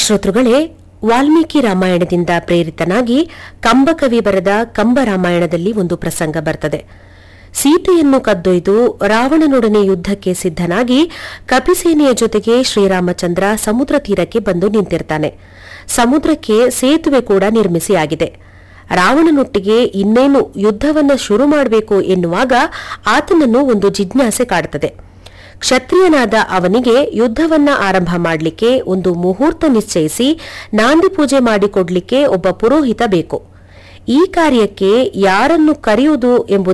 ಶ್ರೋತೃಗಳೇ ವಾಲ್ಮೀಕಿ ರಾಮಾಯಣದಿಂದ ಪ್ರೇರಿತನಾಗಿ ಕಂಬಕವಿ ಬರೆದ ಕಂಬ ರಾಮಾಯಣದಲ್ಲಿ ಒಂದು ಪ್ರಸಂಗ ಬರ್ತದೆ ಸೀತೆಯನ್ನು ಕದ್ದೊಯ್ದು ರಾವಣನೊಡನೆ ಯುದ್ಧಕ್ಕೆ ಸಿದ್ಧನಾಗಿ ಕಪಿಸೇನೆಯ ಜೊತೆಗೆ ಶ್ರೀರಾಮಚಂದ್ರ ಸಮುದ್ರ ತೀರಕ್ಕೆ ಬಂದು ನಿಂತಿರ್ತಾನೆ ಸಮುದ್ರಕ್ಕೆ ಸೇತುವೆ ಕೂಡ ನಿರ್ಮಿಸಿ ಆಗಿದೆ ರಾವಣನೊಟ್ಟಿಗೆ ಇನ್ನೇನು ಯುದ್ಧವನ್ನ ಶುರು ಮಾಡಬೇಕು ಎನ್ನುವಾಗ ಆತನನ್ನು ಒಂದು ಜಿಜ್ಞಾಸೆ ಕಾಡುತ್ತದೆ ಕ್ಷತ್ರಿಯನಾದ ಅವನಿಗೆ ಯುದ್ಧವನ್ನ ಆರಂಭ ಮಾಡಲಿಕ್ಕೆ ಒಂದು ಮುಹೂರ್ತ ನಿಶ್ಚಯಿಸಿ ನಾಂದಿ ಪೂಜೆ ಮಾಡಿಕೊಡ್ಲಿಕ್ಕೆ ಒಬ್ಬ ಪುರೋಹಿತ ಬೇಕು ಈ ಕಾರ್ಯಕ್ಕೆ ಯಾರನ್ನು ಕರೆಯುವುದು ಎಂಬುದು